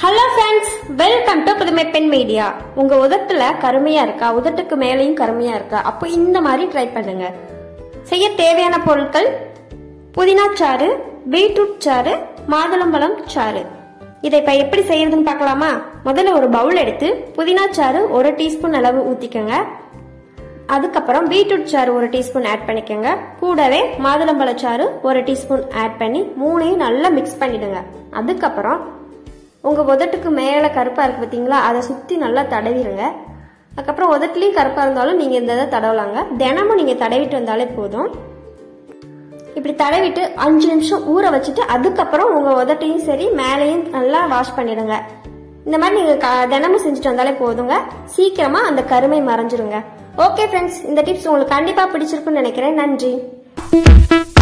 hello friends welcome to புதுமை பெண் media உங்க உதட்டுல கருமையா இருக்கா உதட்டுக்கு மேலேயும் கருமையா இருக்கா அப்போ இந்த மாதிரி ட்ரை பண்ணுங்க செய்ய தேவையான பொருட்கள் புதினா சாறு பீட்ரூட் சாறு மாதுளம்பழம் சாறு இதை இப்ப எப்படி செய்யறதுன்னு பார்க்கலாமா முதல்ல ஒரு பவுல் எடுத்து புதினா சாறு ஒரு டீஸ்பூன் அளவு ஊத்திக்கோங்க அதுக்கப்புறம் பீட்ரூட் சாறு ஒரு டீஸ்பூன் ஆட் பண்ணிக்கோங்க கூடவே மாதுளம்பழ சாறு ஒரு டீஸ்பூன் ஆட் பண்ணி மூணையும் நல்லா மிக்ஸ் பண்ணிடுங்க அதுக்கப்புறம் உங்க உதட்டுக்கு மேலே கருப்பா இருக்கு பார்த்தீங்களா அதை சுத்தி நல்லா தடவிடுங்க அதுக்கப்புறம் உதட்டுலயும் கருப்பா இருந்தாலும் நீங்க இந்த இதை தடவலாங்க தினமும் நீங்க தடவிட்டு வந்தாலே போதும் இப்படி தடவிட்டு அஞ்சு நிமிஷம் ஊற வச்சுட்டு அதுக்கப்புறம் உங்க உதட்டையும் சரி மேலேயும் நல்லா வாஷ் பண்ணிடுங்க இந்த மாதிரி நீங்க க- தினமும் செஞ்சுட்டு வந்தாலே போதுங்க சீக்கிரமா அந்த கருமை மறைஞ்சிருங்க ஓகே ஃப்ரெண்ட்ஸ் இந்த டிப்ஸ் உங்களுக்கு கண்டிப்பா பிடிச்சிருக்குன்னு நினைக்கிறேன் நன்றி